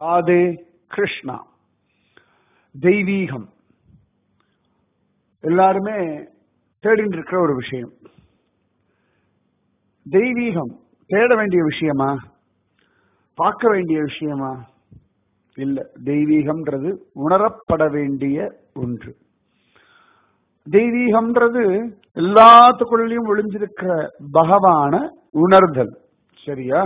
ஆதே கிருஷ்ணா தெய்வீகம் எல்லாருமே தேடிட்டு இருக்கிற ஒரு விஷயம் தெய்வீகம் தேட வேண்டிய விஷயமா பார்க்க வேண்டிய விஷயமா இல்ல தெய்வீகம்ன்றது உணரப்பட வேண்டிய ஒன்று தெய்வீகம்ன்றது எல்லாத்துக்குள்ளேயும் ஒளிஞ்சிருக்கிற பகவான உணர்தல் சரியா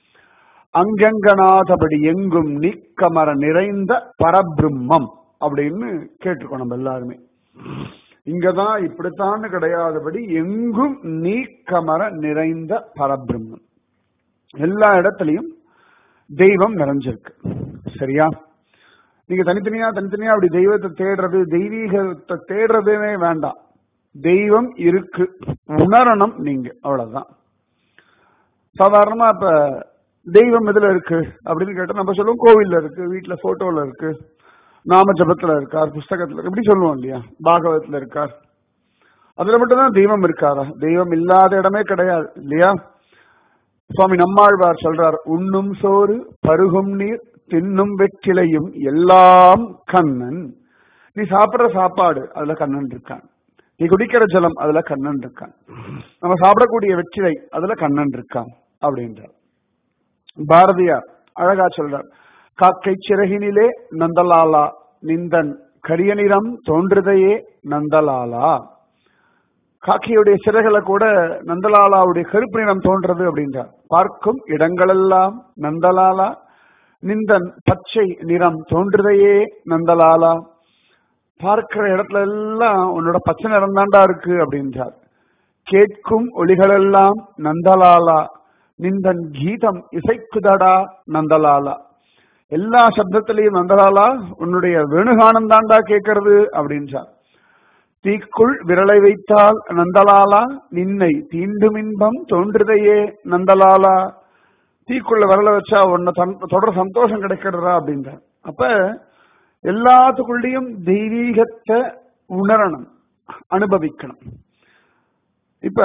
அங்கங்கனாதபடி எங்கும் நீக்கமர நிறைந்த பரபிரம்மம் அப்படின்னு கேட்டிருக்கோம் நம்ம எல்லாருமே இங்கதான் இப்படித்தான் கிடையாதபடி எங்கும் நீக்கமர நிறைந்த பரபிரம்மம் எல்லா இடத்துலயும் தெய்வம் நிறைஞ்சிருக்கு சரியா நீங்க தனித்தனியா தனித்தனியா அப்படி தெய்வத்தை தேடுறது தெய்வீகத்தை தேடுறதுமே வேண்டாம் தெய்வம் இருக்கு உணரணும் நீங்க அவ்வளவுதான் சாதாரணமா இப்ப தெய்வம் எதுல இருக்கு அப்படின்னு கேட்டா நம்ம சொல்லுவோம் கோவில்ல இருக்கு வீட்டுல போட்டோல இருக்கு நாம ஜபத்துல இருக்கார் புஸ்தகத்துல இப்படி சொல்லுவோம் இல்லையா பாகவதத்துல இருக்கார் அதுல மட்டும்தான் தெய்வம் இருக்காரா தெய்வம் இல்லாத இடமே கிடையாது இல்லையா சுவாமி நம்மாழ்வார் சொல்றார் உண்ணும் சோறு பருகும் நீர் தின்னும் வெற்றிலையும் எல்லாம் கண்ணன் நீ சாப்பிடுற சாப்பாடு அதுல கண்ணன் இருக்கான் நீ குடிக்கிற ஜலம் அதுல கண்ணன் இருக்கான் நம்ம சாப்பிடக்கூடிய வெற்றிலை அதுல கண்ணன் இருக்கான் அப்படின்றார் பாரதியார் அழகா சொல்றார் காக்கை சிறகினிலே நந்தலாலா நிந்தன் கரிய நிறம் தோன்றுதையே நந்தலாலா காக்கியுடைய சிறகுல கூட நந்தலாலாவுடைய கருப்பு நிறம் தோன்றது அப்படின்றார் பார்க்கும் இடங்களெல்லாம் நந்தலாலா நிந்தன் பச்சை நிறம் தோன்றுதையே நந்தலாலா பார்க்கிற இடத்துல எல்லாம் உன்னோட பச்சை நிறம் தாண்டா இருக்கு அப்படின்றார் கேட்கும் ஒளிகளெல்லாம் நந்தலாலா நிந்தன் கீதம் இசைக்குதடா நந்தலாலா எல்லா சப்தத்திலையும் நந்தலாலா உன்னுடைய வேணுகானம் தாண்டா கேட்கறது அப்படின்றார் தீக்குள் விரலை வைத்தால் நந்தலாலா நின்னை தீண்டும் இன்பம் தோன்றுதையே நந்தலாலா தீக்குள்ள விரலை வச்சா உன்னை தொடர் சந்தோஷம் கிடைக்கிறதா அப்படின்ற அப்ப எல்லாத்துக்குள்ளேயும் தெய்வீகத்தை உணரணும் அனுபவிக்கணும் இப்ப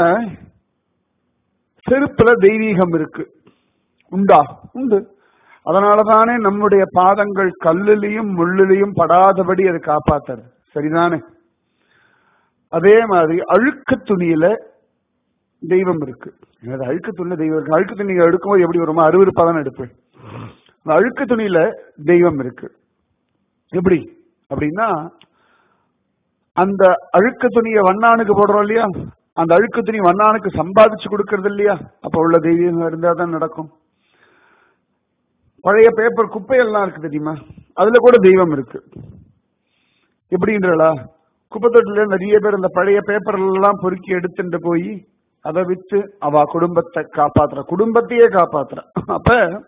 செருப்புல தெய்வீகம் இருக்கு உண்டா உண்டு அதனாலதானே நம்முடைய பாதங்கள் கல்லுலையும் முள்ளுலையும் படாதபடி அதை காப்பாத்துறது சரிதானே அதே மாதிரி அழுக்கு துணியில தெய்வம் இருக்கு எனது அழுக்கு துணியில தெய்வம் இருக்கு அழுக்கு துணி எடுக்கும்போது எப்படி வருமா அறுவருப்பா தான் எடுப்பேன் அந்த அழுக்கு துணியில தெய்வம் இருக்கு எப்படி அப்படின்னா அந்த அழுக்கு துணியை வண்ணானுக்கு போடுறோம் இல்லையா அந்த அழுக்கு துணி வண்ணானுக்கு சம்பாதிச்சு கொடுக்கறது இல்லையா அப்ப உள்ள தெய்வம் இருந்தா தான் நடக்கும் பழைய பேப்பர் குப்பையெல்லாம் இருக்கு தெரியுமா அதுல கூட தெய்வம் இருக்கு எப்படின்றா குப்பத்தொட்டில நிறைய பேர் அந்த பழைய பேப்பர் எல்லாம் பொறுக்கி எடுத்துட்டு போய் அதை வித்து அவ குடும்பத்தை காப்பாத்துற குடும்பத்தையே காப்பாத்துற அப்ப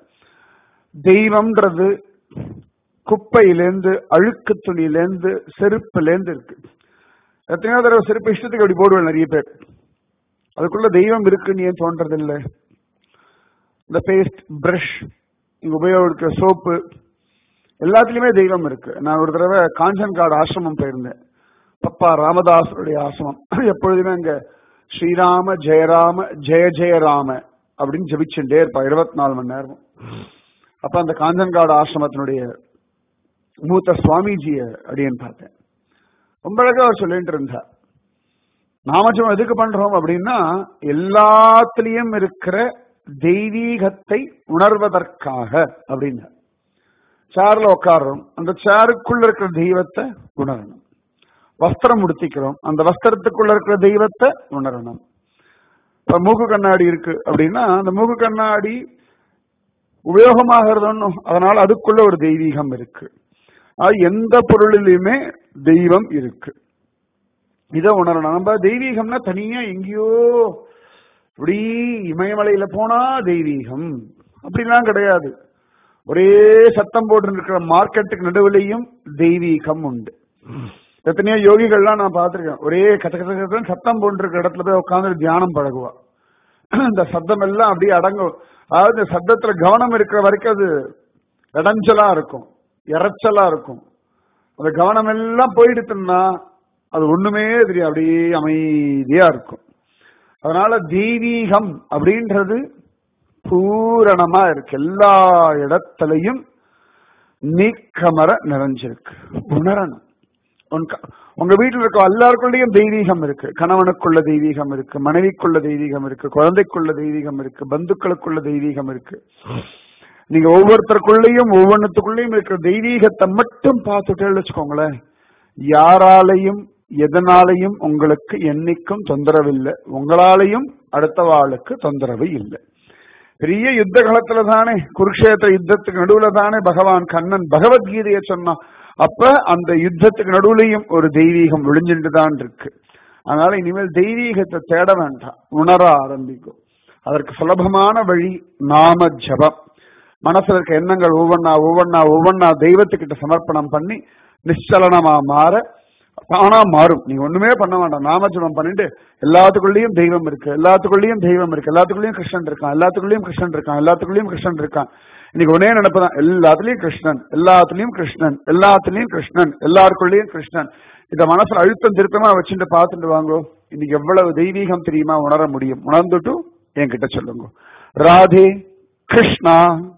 தெய்வம்ன்றது குப்பையிலேருந்து அழுக்கு துணியிலேருந்து செருப்புலேருந்து இருக்கு எத்தனையோ தடவை செருப்பு இஷ்டத்துக்கு அப்படி போடுவேன் நிறைய பேர் அதுக்குள்ள தெய்வம் இருக்குன்னு ஏன் தோன்றது இல்லை இந்த பேஸ்ட் பிரஷ் இங்க உபயோகிக்கிற சோப்பு எல்லாத்துலயுமே தெய்வம் இருக்கு நான் ஒரு தடவை காஞ்சன்காடு ஆசிரமம் போயிருந்தேன் பப்பா ராமதாசருடைய ஆசிரமம் எப்பொழுதுமே அங்க ஸ்ரீராம ஜெயராம ஜெய ஜெயராம அப்படின்னு ஜபிச்சுட்டே இருப்பா இருபத்தி நாலு மணி நேரம் அப்ப அந்த காஞ்சன்காடு ஆசிரமத்தினுடைய மூத்த சுவாமிஜிய அப்படின்னு பார்த்தேன் ரொம்ப அழகா அவர் சொல்லிட்டு இருந்தார் நாமஜம் எதுக்கு பண்றோம் அப்படின்னா எல்லாத்திலையும் இருக்கிற தெய்வீகத்தை உணர்வதற்காக அப்படின்னா சேர்ல உட்காடுறோம் அந்த சேருக்குள்ள இருக்கிற தெய்வத்தை உணரணும் வஸ்திரம் உடுத்திக்கிறோம் அந்த வஸ்திரத்துக்குள்ள இருக்கிற தெய்வத்தை உணரணும் இப்ப மூக்கு கண்ணாடி இருக்கு அப்படின்னா அந்த மூக்கு கண்ணாடி உபயோகமாகிறது ஒன்றும் அதனால அதுக்குள்ள ஒரு தெய்வீகம் இருக்கு எந்த பொருளிலுமே தெய்வம் இருக்கு இதை உணரணும் நம்ம தெய்வீகம்னா தனியா எங்கேயோ இப்படி இமயமலையில போனா தெய்வீகம் அப்படிலாம் கிடையாது ஒரே சத்தம் போட்டு இருக்கிற மார்க்கெட்டுக்கு நடுவிலையும் தெய்வீகம் உண்டு எத்தனையோ யோகிகள்லாம் நான் பார்த்திருக்கேன் ஒரே கத்த கத்த கத்தன்னு சத்தம் போட்டு இருக்கிற இடத்துல போய் உட்காந்து தியானம் பழகுவா இந்த சத்தம் எல்லாம் அப்படியே அடங்கும் அதாவது இந்த சத்தத்துல கவனம் இருக்கிற வரைக்கும் அது இடைஞ்சலா இருக்கும் இறைச்சலா இருக்கும் அந்த கவனம் எல்லாம் போயிடுத்துன்னா அது ஒண்ணுமே தெரியும் அப்படியே அமைதியா இருக்கும் அதனால தெய்வீகம் அப்படின்றது பூரணமா இருக்கு எல்லா இடத்துலையும் நீக்கமர நிறைஞ்சிருக்கு உணரணும் உன் க- உங்க வீட்டில் இருக்க எல்லாருக்குள்ளேயும் தெய்வீகம் இருக்கு கணவனுக்குள்ள தெய்வீகம் இருக்கு மனைவிக்குள்ள தெய்வீகம் இருக்கு குழந்தைக்குள்ள தெய்வீகம் இருக்கு பந்துக்களுக்குள்ள தெய்வீகம் இருக்கு நீங்க ஒவ்வொருத்தருக்குள்ளேயும் ஒவ்வொன்றுத்துக்குள்ளேயும் இருக்கிற தெய்வீகத்தை மட்டும் பார்த்துட்டே வச்சுக்கோங்களேன் யாராலையும் எதனாலையும் உங்களுக்கு என்னைக்கும் தொந்தரவு இல்லை உங்களாலையும் அடுத்த வாளுக்கு தொந்தரவு இல்லை பெரிய யுத்த காலத்துல தானே குருக்ஷேத்திர யுத்தத்துக்கு நடுவுல தானே பகவான் கண்ணன் பகவத்கீதையை சொன்னான் அப்ப அந்த யுத்தத்துக்கு நடுவுலையும் ஒரு தெய்வீகம் விழிஞ்சுட்டு தான் இருக்கு அதனால இனிமேல் தெய்வீகத்தை தேட வேண்டாம் உணர ஆரம்பிக்கும் அதற்கு சுலபமான வழி நாம ஜபம் மனசுல இருக்க எண்ணங்கள் ஒவ்வொன்னா ஒவ்வொன்னா ஒவ்வொன்னா தெய்வத்துக்கிட்ட சமர்ப்பணம் பண்ணி நிச்சலனமா மாற தானா மாறும் நீங்க ஒண்ணுமே பண்ண வேண்டாம் நாமஜபம் பண்ணிட்டு எல்லாத்துக்குள்ளேயும் தெய்வம் இருக்கு எல்லாத்துக்குள்ளேயும் தெய்வம் இருக்கு எல்லாத்துக்குள்ளேயும் கிருஷ்ணன் இருக்கான் எல்லாத்துக்குள்ளேயும் கிருஷ்ணன் இருக்கான் எல்லாத்துக்குள்ளேயும் கிருஷ்ணன் இருக்கான் இன்னைக்கு ஒன்னே நினைப்பதான் எல்லாத்துலயும் கிருஷ்ணன் எல்லாத்துலயும் கிருஷ்ணன் எல்லாத்துலயும் கிருஷ்ணன் எல்லாருக்குள்ளேயும் கிருஷ்ணன் இத மனசுல அழுத்தம் திருத்தமா வச்சுட்டு பார்த்துட்டு வாங்கோ இன்னைக்கு எவ்வளவு தெய்வீகம் தெரியுமா உணர முடியும் உணர்ந்துட்டு என்கிட்ட சொல்லுங்க ராதே கிருஷ்ணா